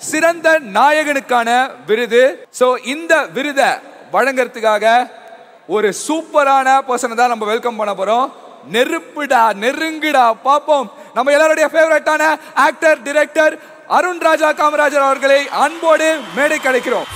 சிறந்த நாயகனுக்கான விருது ஸோ இந்த விருதை வழங்குறதுக்காக ஒரு சூப்பரான பர்சனை தான் நம்ம வெல்கம் பண்ண போறோம் நெருப்புடா நெருங்குடா பாப்போம் நம்ம எல்லாருடைய ஃபேவரட்டான ஆக்டர் டிரெக்டர் அருண் ராஜா காமராஜர் அவர்களை அன்போடு மேடை கிடைக்கிறோம்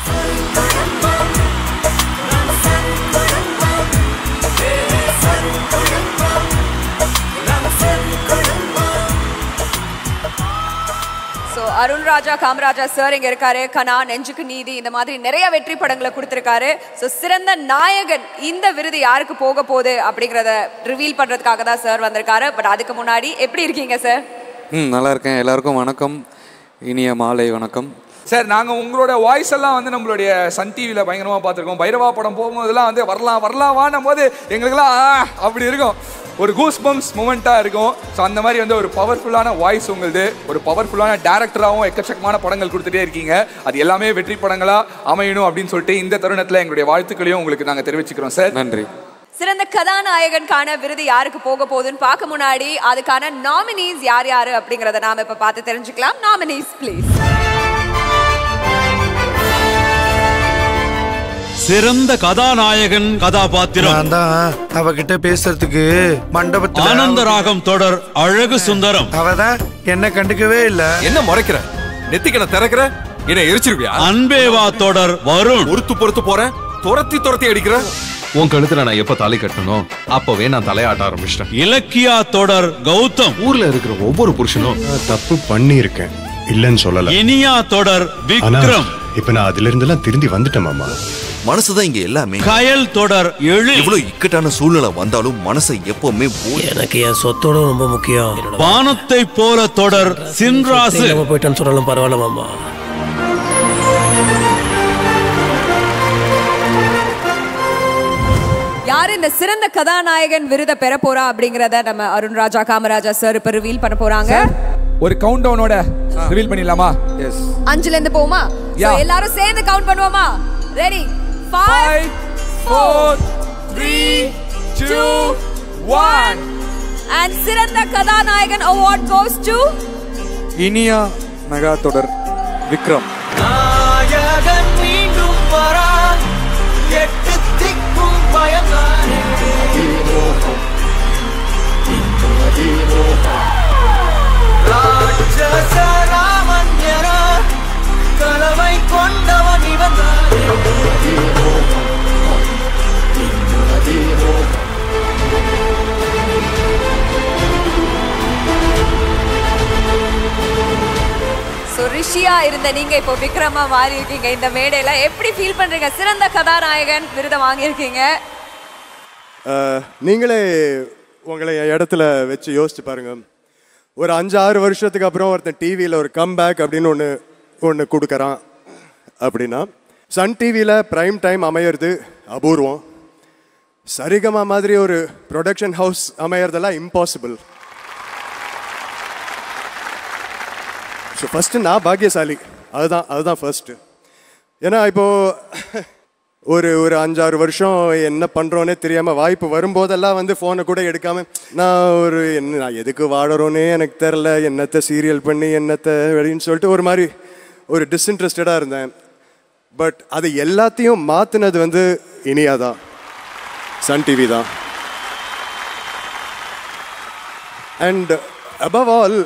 ஸோ அருண் ராஜா காமராஜா சார் இங்க இருக்காரு கனா நெஞ்சுக்கு நீதி இந்த மாதிரி நிறைய வெற்றி படங்களை கொடுத்திருக்காரு ஸோ சிறந்த நாயகன் இந்த விருது யாருக்கு போக போகுது அப்படிங்கறத ரிவீல் பண்றதுக்காக தான் சார் வந்திருக்காரு பட் அதுக்கு முன்னாடி எப்படி இருக்கீங்க சார் ம் நல்லா இருக்கேன் எல்லாருக்கும் வணக்கம் இனிய மாலை வணக்கம் சார் நாங்கள் உங்களோட வாய்ஸ் எல்லாம் வந்து நம்மளுடைய சன் டிவியில் பயங்கரமாக பார்த்துருக்கோம் பைரவா படம் போகும்போதெல்லாம் வந்து வரலாம் வரலாம் வானும் போது எங்களுக்கெல்லாம் ஆ, அப்படி இருக்கும் ஒரு கூஸ் பம்ப்ஸ் மூமெண்ட்டாக இருக்கும் ஸோ அந்த மாதிரி வந்து ஒரு பவர்ஃபுல்லான வாய்ஸ் உங்களுது ஒரு பவர்ஃபுல்லான டேரக்டராகவும் எக்கச்சக்கமான படங்கள் கொடுத்துட்டே இருக்கீங்க அது எல்லாமே வெற்றி படங்களாக அமையணும் அப்படின்னு சொல்லிட்டு இந்த தருணத்தில் எங்களுடைய வாழ்த்துக்களையும் உங்களுக்கு நாங்கள் தெரிவிச்சுக்கிறோம் சார் நன்றி சிறந்த கதாநாயகனுக்கான விருது யாருக்கு போக போகுதுன்னு பார்க்க முன்னாடி அதுக்கான நாமினிஸ் யார் யாரு அப்படிங்கறத நாம இப்ப பார்த்து தெரிஞ்சுக்கலாம் நாமினிஸ் ப்ளீஸ் சிறந்த கதாநாயகன் கதாபாத்திரம் நான் தான் அவகிட்ட பேசுறதுக்கு மண்டபத்துல ஆனந்த ராகம் தொடர் அழகு சுந்தரம் அவதான் என்ன கண்டுக்கவே இல்ல என்ன முறைக்கிற நெத்திக்கண திறக்கிற என்ன எரிச்சிருவியா அன்பேவா தொடர் வருண் பொறுத்து பொறுத்து போறேன் துரத்தி துரத்தி அடிக்கிற உன் கழுத்துல நான் எப்ப தாலி கட்டணும் அப்பவே நான் தலையாட்ட ஆரம்பிச்சிட்டேன் இலக்கியா தொடர் கௌதம் ஊர்ல இருக்கிற ஒவ்வொரு புருஷனும் நான் தப்பு பண்ணியிருக்கேன் இல்லைன்னு சொல்லல இனியா தொடர் ஆனா விக்ரம் இப்ப நான் அதுல இருந்தெல்லாம் திருந்தி வந்துட்டேன் மாமா மனசுதான் இங்க எல்லாமே கயல் தொடர் எழில் இவ்வளவு இக்கட்டான சூழ்நிலை வந்தாலும் மனசை எப்பவுமே ஓ- எனக்கு என் சொத்தோட ரொம்ப முக்கியம் என்னோட வானத்தை போல தொடர் சின்ராசு இல்லாம போயிட்டான்னு சொன்னாலும் பரவாயில்ல மாமா யார் இந்த சிறந்த கதாநாயகன் விருதை பெற போறா அப்படிங்கறத நம்ம அருண் ராஜா காமராஜா சார் இப்ப ரிவீல் பண்ண போறாங்க ஒரு கவுண்ட் டவுனோட ரிவீல் பண்ணிடலாமா எஸ் அஞ்சுல இருந்து போமா Yeah. எல்லாரும் சேர்ந்து கவுண்ட் பண்ணுவோமா ready five five four three two one and சிறந்த கதாநாயகன் award goes to Iniya mega தொடர் விக்ரம் ஸோ ரிஷியா இருந்த நீங்க இப்போ விக்ரமா மாறி இருக்கீங்க இந்த மேடையில எப்படி ஃபீல் பண்றீங்க சிறந்த கதாநாயகன் விருதை வாங்கியிருக்கீங்க அஹ், நீங்களே உங்களை என் இடத்துல வச்சு யோசிச்சு பாருங்க ஒரு அஞ்சு ஆறு வருஷத்துக்கு அப்புறம் ஒருத்தன் டிவியில் ஒரு கம்பேக் அப்படின்னு ஒன்று ஒன்று கொடுக்குறான் அப்படின்னா சன் டிவியில் ப்ரைம் டைம் அமையிறது அபூர்வம் சரிகமா மாதிரி ஒரு ப்ரொடக்ஷன் ஹவுஸ் அமையறதெல்லாம் இம்பாசிபிள் ஸோ ஃபஸ்ட்டு நான் பாக்கியசாலி அதுதான் அதுதான் ஃபர்ஸ்ட்டு ஏன்னா இப்போது ஒரு ஒரு அஞ்சாறு வருஷம் என்ன பண்ணுறோன்னே தெரியாமல் வாய்ப்பு வரும்போதெல்லாம் வந்து ஃபோனை கூட எடுக்காமல் நான் ஒரு என்ன நான் எதுக்கு வாழறோன்னே எனக்கு தெரில என்னத்தை சீரியல் பண்ணி என்னத்தை அப்படின்னு சொல்லிட்டு ஒரு மாதிரி ஒரு டிஸ்இன்ட்ரெஸ்டடாக இருந்தேன் பட் அது எல்லாத்தையும் மாற்றினது வந்து இனியா தான் சன் டிவி தான் and above all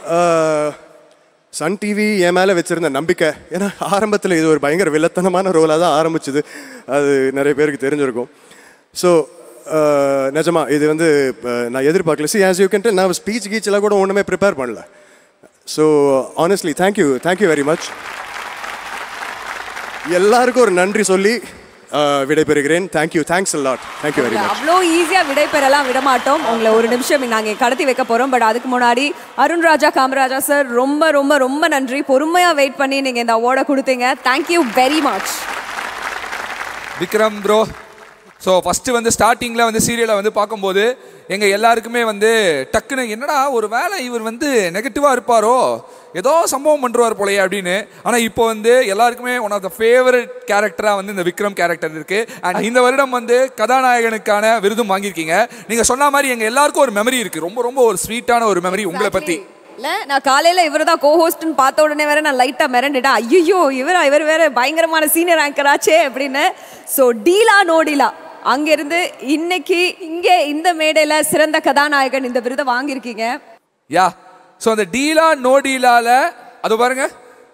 Sun TV என் மேலே வச்சுருந்த நம்பிக்கை ஏன்னா ஆரம்பத்தில் இது ஒரு பயங்கர வில்லத்தனமான ரோலாக தான் ஆரம்பிச்சுது அது நிறைய பேருக்கு தெரிஞ்சிருக்கும் ஸோ நிஜமா இது வந்து அஹ், நான் எதிர்பார்க்கல சி ஆஸ் யூ கேன் நான் ஸ்பீச் கீச்செல்லாம் கூட ஒன்றுமே ப்ரிப்பேர் பண்ணல so honestly thank you thank you very much எல்லாருக்கும் ஒரு நன்றி சொல்லி அஹ், விடைபெறுகிறேன் thank you thanks lot thank you very much அவ்வளோ ஈஸியா விடை பெறலாம் விட மாட்டோம் உங்களை ஒரு நிமிஷம் நாங்க கடத்தி வைக்க போறோம் பட் அதுக்கு முன்னாடி அருண் ராஜா காமராஜா சார் ரொம்ப ரொம்ப ரொம்ப நன்றி பொறுமையா வெயிட் பண்ணி நீங்க இந்த அவார்டை கொடுத்தீங்க thank you very much Vikram bro so first வந்து ஸ்டார்டிங்கில் வந்து சீரியலை வந்து பார்க்கும்போது எங்கள் எல்லாருக்குமே வந்து டக்குன்னு என்னடா ஒரு வேளை இவர் வந்து நெகட்டிவாக இருப்பாரோ ஏதோ சம்பவம் பண்ணுறாரு போலயே அப்படின்னு ஆனால் இப்போ வந்து எல்லாருக்குமே ஒன் ஆஃப் த ஃபேவரட் கேரக்டராக வந்து இந்த விக்ரம் கேரக்டர் இருக்குது அண்ட் இந்த வருடம் வந்து கதாநாயகனுக்கான விருதும் வாங்கியிருக்கீங்க நீங்கள் சொன்ன மாதிரி எங்கள் எல்லாருக்கும் ஒரு மெமரி இருக்குது ரொம்ப ரொம்ப ஒரு ஸ்வீட்டான ஒரு மெமரி உங்களை பற்றி இல்ல நான் காலையில இவர் தான் கோஹோஸ்ட்னு பார்த்த உடனே வேற நான் லைட்டா மிரண்டுட்டேன் ஐயோ இவர் இவர் வேற பயங்கரமான சீனியர் ஆங்கர் ஆச்சே அப்படின்னு ஸோ டீலா நோடிலா அங்கிருந்து இன்னைக்கு இங்க இந்த மேடையில சிறந்த கதாநாயகன் இந்த விருதை வாங்கியிருக்கீங்க யா ஸோ அந்த டீலா நோ டீலால அது பாருங்க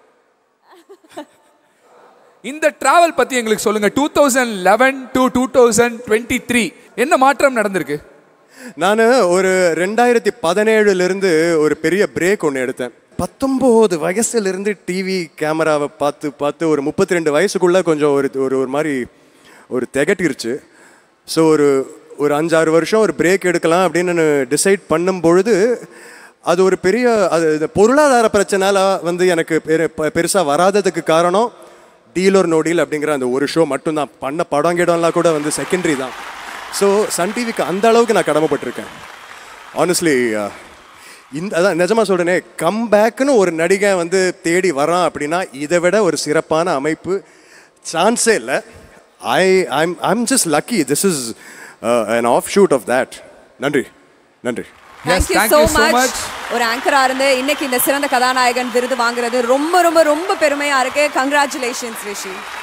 இந்த டிராவல் பத்தி எங்களுக்கு சொல்லுங்க two thousand eleven to two thousand twenty three என்ன மாற்றம் நடந்திருக்கு நான் ஒரு ரெண்டாயிரத்தி பதினேழுலேருந்து ஒரு பெரிய பிரேக் ஒன்று எடுத்தேன் பத்தொம்போது வயசுலேருந்து டிவி கேமராவை பார்த்து பார்த்து ஒரு முப்பத்தி ரெண்டு வயசுக்குள்ளே கொஞ்சம் ஒரு ஒரு ஒரு மாதிரி ஒரு திகட்டிருச்சு ஸோ ஒரு ஒரு அஞ்சாறு வருஷம் ஒரு பிரேக் எடுக்கலாம் அப்படின்னு நான் டிசைட் பண்ணும் பொழுது அது ஒரு பெரிய அது இந்த பொருளாதார பிரச்சனால வந்து எனக்கு பெரு பெருசாக வராததுக்கு காரணம் டீலர் நோ டீல் அப்படிங்கிற அந்த ஒரு ஷோ மட்டும்தான் பண்ண படம் கிடம்லாம் கூட வந்து செகண்டரி தான் ஸோ சன் டிவிக்கு அந்த அளவுக்கு நான் கடமைப்பட்டிருக்கேன் ஆனஸ்ட்லி இந்த அதான் நிஜமாக சொல்கிறேனே கம்பேக்குன்னு ஒரு நடிகை வந்து தேடி வரான் அப்படின்னா இதை விட ஒரு சிறப்பான அமைப்பு சான்ஸே இல்லை I I'm I'm just lucky this is an offshoot of that நன்றி நன்றி thank you thank so you so much much. ஒரு ஆங்கரா இருந்து இன்னைக்கு இந்த சிறந்த கதாநாயகன் விருது வாங்குறது ரொம்ப ரொம்ப ரொம்ப பெருமையா இருக்கு கங்க்ராச்சுலேஷன்ஸ் ரிஷி